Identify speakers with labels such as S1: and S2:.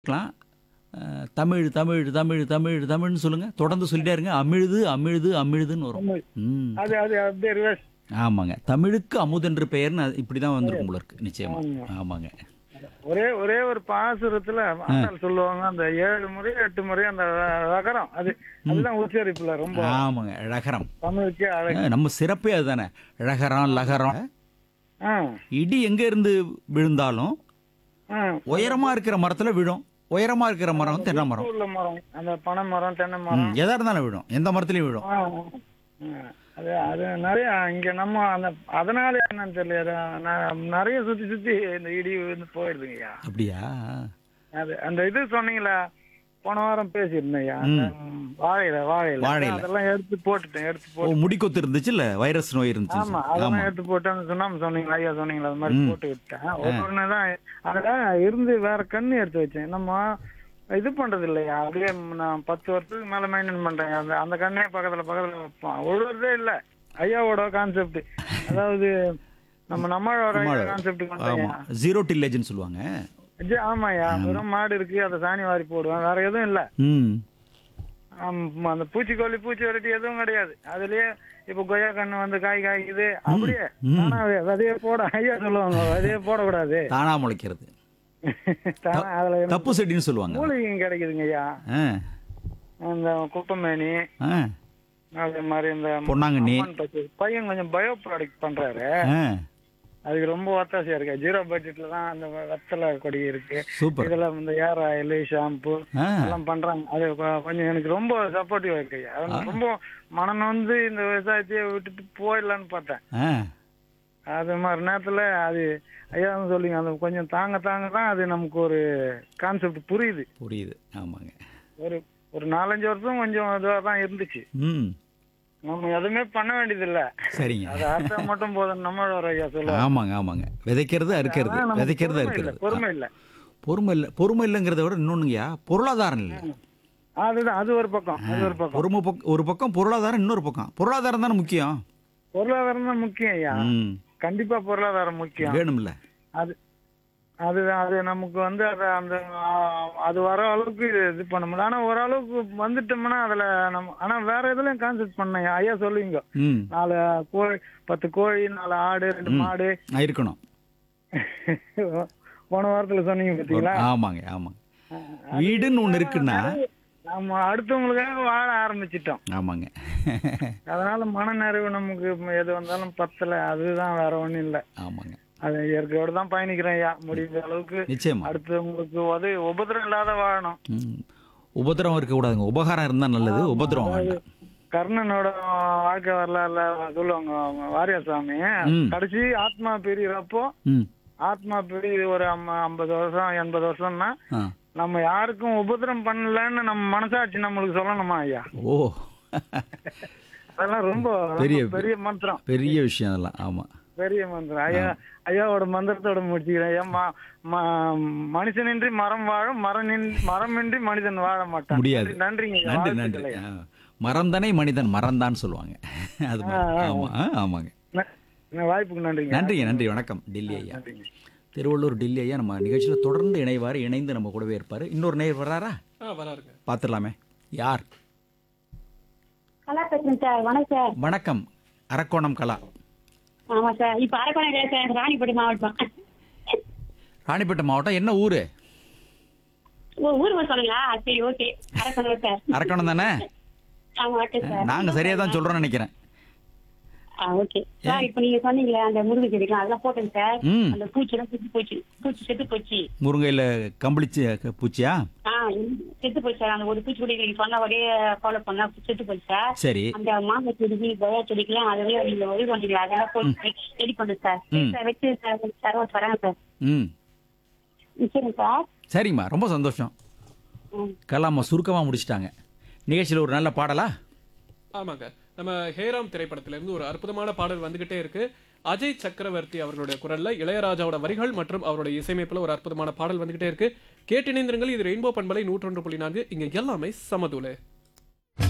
S1: இருக்கலாம் அஹ், தமிழ் தமிழ் தமிழ் தமிழ் தமிழ்னு சொல்லுங்க தொடர்ந்து சொல்லிட்டே இருங்க அமிழ்து அமிழ்து அமிழ்துன்னு வரும்
S2: தமிழ்.
S1: ம்
S2: அது அது அப்படியே ரிவர்ஸ்
S1: ஆமாங்க தமிழுக்கு அமுதென்று பெயர்னு அது இப்படிதான் வந்திருக்கும் போல இருக்கு நிச்சயமா
S2: ஆமா.
S1: ஆமாங்க
S2: ஒரே ஒரே ஒரு பாசுரத்துல ஆண்டாள் சொல்லுவாங்க அந்த ஏழு முறை எட்டு முறை அந்த ரகரம் அது அதுதான் உச்சரிப்புல ரொம்ப
S1: ஆமாங்க ழகரம்
S2: தமிழுக்கே அழகு
S1: அஹ், நம்ம சிறப்பே அதுதானே ழகரம் லகரம்
S2: ஆ,
S1: இடி எங்க இருந்து விழுந்தாலும்
S2: ஆ.
S1: உயரமா இருக்கிற மரத்துல விழும் உயரமா இருக்கிற மரம் தென்னை மரம்
S2: உள்ள மரம் அந்த பனை மரம் தென்னை மரம்
S1: ம், எதா இருந்தாலும் விழும் எந்த மரத்துலயும் விழும்
S2: ஆ, ஆ. அது அது நிறைய இங்க நம்ம அந்த அதனால என்னன்னு தெரியல நான் நிறைய சுத்தி சுத்தி இந்த இடி வந்து போயிடுதுங்கய்யா
S1: அப்படியா
S2: அது அந்த இது சொன்னீங்களா போன வாரம் பேசியிருந்தேன்யா அந்த வாழையில வாழையில
S1: வாழையில.
S2: அதெல்லாம் எடுத்து போட்டுட்டேன் எடுத்து
S1: ஓ
S2: போட்டு
S1: முடிக்கொத்து இருந்துச்சுல்ல வைரஸ் நோய் இருந்துச்சு
S2: ஆமா அதெல்லாம் எடுத்து போட்டு அந்த சுண்ணாம்பு சொன்னீங்களா ஐயா சொன்னீங்களா அது மாதிரி போட்டு விட்டேன் ஒவ்வொன்று தான் அதுல இருந்து வேற கண்ணு எடுத்து வச்சேன் நம்ம இது பண்றது இல்லையா அப்படியே நான் பத்து வருஷத்துக்கு மேல மெயின்டைன் பண்றேன் அந்த அந்த கண்ணே பக்கத்துல பக்கத்துல வைப்பான் விழுறதே இல்ல ஐயாவோட கான்செப்ட் அதாவது நம்ம நம்மளோட
S1: நம்மளோட.
S2: கான்செப்ட்
S1: ஆமா ஜீரோ டில்லேஜ்னு சொல்லுவாங்க
S2: ஆமாய்யா வெறும் மாடு இருக்கு அதை சாணி வாரி போடுவேன் வேற எதுவும் இல்ல
S1: ம்
S2: ஆம், அந்த பூச்சிக்கொல்லி பூச்சி விரட்டி எதுவும் கிடையாது அதுலயே இப்ப கொய்யா கண்ணு வந்து காய் காய்க்குது அப்படியே தானாவே விதைய போட ஐயா சொல்லுவாங்க விதைய போடக்கூடாது
S1: தானா முளைக்கிறது
S2: தானா அதுல எனக்கு
S1: தப்பு செடின்னு சொல்லுவாங்க
S2: மூலிகையும் கிடைக்குதுங்க ஐயா
S1: ஆ
S2: இந்த குப்பமேனி
S1: ஆ
S2: அதே மாதிரி இந்த
S1: பொன்னாங்கண்ணி
S2: அம்மன் பச்சை. பையன் கொஞ்சம் பயோ ப்ராடக்ட் பண்றாரு
S1: ஆ
S2: அதுக்கு ரொம்ப ஒத்தாசையா இருக்கு ஜீரோ பட்ஜெட்ல தான் அந்த வெ- வெத்தலை கொடி இருக்கு
S1: சூப்பர்
S2: இதுல இந்த ஏர் ஆயில் ஷாம்பு
S1: ஆ
S2: எல்லாம் பண்றாங்க அது கொ- கொஞ்சம் எனக்கு ரொம்ப சப்போர்ட்டிவா இருக்கு ஐயா. அது ரொம்ப மனம் வந்து இந்த விவசாயத்தையே விட்டுட்டு போயிடலான்னு பார்த்தேன்
S1: ஆ
S2: அது மாதிரி நேரத்துல அது ஐயா வந்து சொல்லிங்க அந்த கொஞ்சம் தாங்க தாங்க தான் அது நமக்கு ஒரு கான்செப்ட் புரியுது
S1: புரியுது ஆமாங்க
S2: ஒரு ஒரு நாலஞ்சு வருஷம் கொஞ்சம் இதுவா தான் இருந்துச்சு
S1: ம்
S2: நம்ம எதுவுமே பண்ண வேண்டியது இல்ல
S1: சரிங்க
S2: அது ஆசை மட்டும் போதும் நம்மளோட ஐயா சொல்லுவாங்க
S1: ஆமாங்க ஆமாங்க விதைக்கிறது அறுக்கிறது
S2: ஆனா நமக்கு
S1: விதைக்கிறது
S2: பொறுமை இல்ல,
S1: அறுக்கிறது
S2: பொறுமை இல்ல
S1: பொறுமை இல்லை பொறுமை இல்லைங்கிறத விட இன்னொன்னுங்கய்யா பொருளாதாரம் இல்லை
S2: அதுதான் அது ஒரு பக்கம் அது ஒரு பக்கம்
S1: பொறுமை பக்கம் ஒரு பக்கம் பொருளாதாரம் இன்னொரு பக்கம் பொருளாதாரம் தானே முக்கியம்
S2: பொருளாதாரம் தான் முக்கியம் ஐயா
S1: ம்
S2: கண்டிப்பா பொருளாதாரம் முக்கியம்
S1: வேணும்ல
S2: அது அதுதான் அது நமக்கு வந்து அது அந்த ஆ, அது வர அளவுக்கு இது பண்ண முடியல ஆனா ஓரளவுக்கு வந்துட்டோம்னா அதுல நம்ம ஆனா வேற எதுலயும் கான்சென்ட் பண்ணேன் ஐயா சொல்லுவீங்க
S1: ம்
S2: நாலு கோழி பத்து கோழி நாலு ஆடு ரெண்டு மாடு
S1: ஆ, இருக்கணும்
S2: போன வாரத்துல சொன்னீங்க பாத்தீங்களா
S1: ஆமாங்க ஆமாங்க வீடுன்னு ஒன்று இருக்குன்னா
S2: நம்ம அடுத்தவங்களுக்காக வாழ ஆரம்பிச்சிட்டோம்
S1: ஆமாங்க
S2: அதனால மன நிறைவு நமக்கு எது வந்தாலும் பத்தல அதுதான் வேற ஒண்ணும் இல்ல
S1: ஆமாங்க
S2: அது இயற்கையோட தான் பயணிக்கிறேன் ஐயா முடிஞ்ச அளவுக்கு
S1: நிச்சயமா
S2: அடுத்தவங்களுக்கு உதவி உபதிரம் இல்லாத வாழணும்
S1: ம். உபத்திரவம் இருக்கக்கூடாதுங்க உபகாரம் இருந்தால் நல்லது உபத்திரவம் வேண்டாம்
S2: கர்ணனோட வாழ்க்கை வரலாறுல சொல்லுவாங்க அவங்க வாரியார் சாமி
S1: ம்.
S2: கடைசி ஆத்மா பிரியறப்போ
S1: ம்
S2: ஆத்மா பிரி ஒரு அம்ம- ஐம்பது வருஷம் எண்பது வருஷம்னா
S1: ஆ
S2: நம்ம யாருக்கும் உபதிரம் பண்ணலன்னு நம்ம மனசாட்சி நம்மளுக்கு சொல்லணுமா ஐயா
S1: ஓ
S2: அதெல்லாம் ரொம்ப ரொம்ப
S1: பெரிய-
S2: பெரிய மந்திரம்
S1: பெரிய விஷயம் அதெல்லாம் ஆமாம்
S2: பெரிய மந்திரம் ஐயா ஐயாவோட மந்திரத்தோட முடிச்சுக்கிறேன் ஐயா ம- ம- மனுஷனின்றி மரம் வாழும் மரம் மரமின்றி மனிதன் வாழ மாட்டான்
S1: முடியாது.
S2: நன்றிங்க ஐயா.
S1: நன்றி
S2: வாழ்த்துக்கள்
S1: நன்றி
S2: ஐயா.
S1: ஆ. மறந்தனை மனிதன் மறந்தான் சொல்லுவாங்க அது மாதிரி
S2: ஆ, ஆ.
S1: ஆமாம் ஆ, ஆமாங்க
S2: ந- ந- வாய்ப்புக்கு நன்றிங்க
S1: நன்றிங்க நன்றி வணக்கம் டில்லி ஐயா
S2: நன்றிங்க
S1: திருவள்ளூர் டில்லி ஐயா நம்ம நிகழ்ச்சியில் தொடர்ந்து இணைவார் இணைந்து நம்ம கூடவே இருப்பார் இன்னொரு நேர் வர்றாரா
S3: ஆ வராருங்க
S1: பார்த்துடலாமே யார்
S4: கலா பேசுறேன் சார் வணக்கம் சார்
S1: வணக்கம் அரக்கோணம் கலா
S4: ஆமா சார் இப்ப அரக்கோணம் இல்ல சார் ராணிப்பேட்டை மாவட்டம்
S1: ராணிப்பேட்டை மாவட்டம் என்ன ஊர்
S4: ஓ ஊர் பேர் சொல்லுங்களா சரி ஓகே அரக்கோணம் சார்
S1: அரக்கோணம் தானே
S4: ஆமா ஓகே சார்
S1: நாங்கள் சரியாக தான் சொல்கிறோம்னு நினைக்கிறேன்
S4: ஆ ஓகே சார் இப்ப நீங்க சொன்னீங்களே அந்த முருங்கை செடிக்கலாம் அதெல்லாம் போட்டேங்க சார்
S1: ம்
S4: அந்த பூச்சி எல்லாம் செத்து போச்சு பூச்சி செத்து போச்சு
S1: முருங்கையில் கம்பளிச்சு க- பூச்சியா
S4: ஆ செத்து போச்சு சார் அந்த ஒரு பூச்சி கூட நீங்க சொன்ன ஒரே ஃபாலோ பண்ணா செத்து போச்சு சார்
S1: சரி
S4: அந்த மாங்காய் செடிக்கு கொய்யா செடிக்கெல்லாம் அதவே நீங்க உதவி பண்ணீங்க அதெல்லாம் போட்டு ரெடி பண்ணுங்க சார் சரி சார் வச்சு சார் சார் வரேன் சார்
S1: ம்
S4: சரிங்க சார்
S1: சரிம்மா ரொம்ப சந்தோஷம்
S4: ம்
S1: கலாமா சுருக்கமாக முடிச்சிட்டாங்க நிகழ்ச்சியில் ஒரு நல்ல பாடலா
S3: ஆமாங்க நம்ம ஹேராம் திரைப்படத்துல இருந்து ஒரு அற்புதமான பாடல் வந்துகிட்டே இருக்கு அஜய் சக்கரவர்த்தி அவர்களுடைய குரல்ல இளையராஜாவோட வரிகள் மற்றும் அவருடைய இசையமைப்புல ஒரு அற்புதமான பாடல் வந்துகிட்டே இருக்கு கேட்டிணைந்திருங்கள் இது ரெயின்போ பண்பலை நூற்றொன்று புள்ளி நான்கு இங்க எல்லாமே சமதுலே